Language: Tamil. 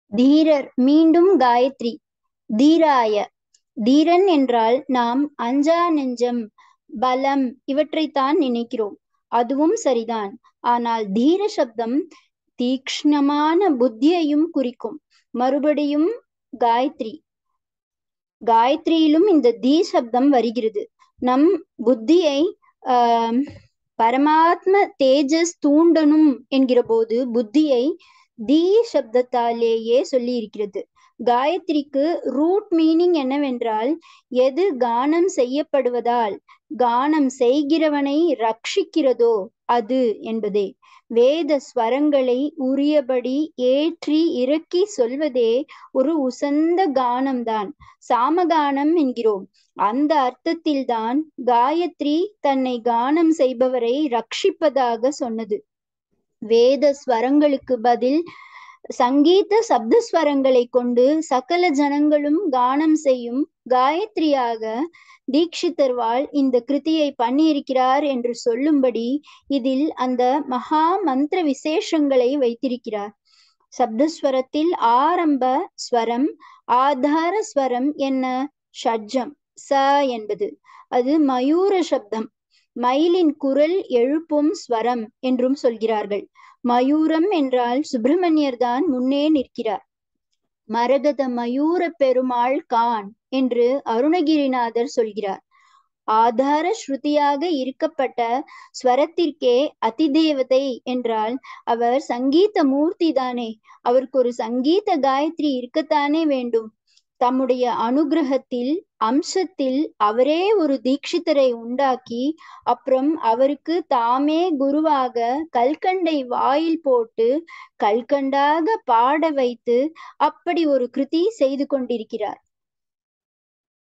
தீரர் மீண்டும் காயத்ரி தீராய தீரன் என்றால் நாம் அஞ்சா நெஞ்சம் பலம் இவற்றைத்தான் நினைக்கிறோம் அதுவும் சரிதான் ஆனால் தீர சப்தம் தீக்ஷ்ணமான புத்தியையும் குறிக்கும் மறுபடியும் காயத்ரி காயத்ரியிலும் இந்த தீ சப்தம் வருகிறது நம் புத்தியை ஆஹ் பரமாத்ம தேஜஸ் தூண்டணும் என்கிற போது புத்தியை தீ சப்தத்தாலேயே சொல்லி இருக்கிறது காயத்ரிக்கு ரூட் மீனிங் என்னவென்றால் எது கானம் செய்யப்படுவதால் கானம் செய்கிறவனை ரட்சிக்கிறதோ அது என்பதே வேத ஸ்வரங்களை உரியபடி ஏற்றி இறக்கி சொல்வதே ஒரு உசந்த கானம்தான் சாமகானம் என்கிறோம் அந்த அர்த்தத்தில்தான் காயத்ரி தன்னை கானம் செய்பவரை ரட்சிப்பதாக சொன்னது வேத ஸ்வரங்களுக்கு பதில் சங்கீத சப்தஸ்வரங்களை கொண்டு சகல ஜனங்களும் கானம் செய்யும் காயத்ரியாக தீட்சிதர்வாள் இந்த கிருதியை பண்ணியிருக்கிறார் என்று சொல்லும்படி இதில் அந்த மகா மந்திர விசேஷங்களை வைத்திருக்கிறார் சப்தஸ்வரத்தில் ஆரம்ப ஸ்வரம் ஆதார ஸ்வரம் என்ன ஷட்ஜம் ச என்பது அது மயூர சப்தம் மயிலின் குரல் எழுப்பும் ஸ்வரம் என்றும் சொல்கிறார்கள் மயூரம் என்றால் சுப்பிரமணியர் தான் முன்னே நிற்கிறார் மரகத மயூர பெருமாள் கான் என்று அருணகிரிநாதர் சொல்கிறார் ஆதார ஸ்ருதியாக இருக்கப்பட்ட ஸ்வரத்திற்கே அதிதேவதை என்றால் அவர் சங்கீத மூர்த்தி தானே அவருக்கு ஒரு சங்கீத காயத்ரி இருக்கத்தானே வேண்டும் தம்முடைய அனுகிரகத்தில் அம்சத்தில் அவரே ஒரு தீட்சிதரை உண்டாக்கி அப்புறம் அவருக்கு தாமே குருவாக கல்கண்டை வாயில் போட்டு கல்கண்டாக பாட வைத்து அப்படி ஒரு கிருதி செய்து கொண்டிருக்கிறார்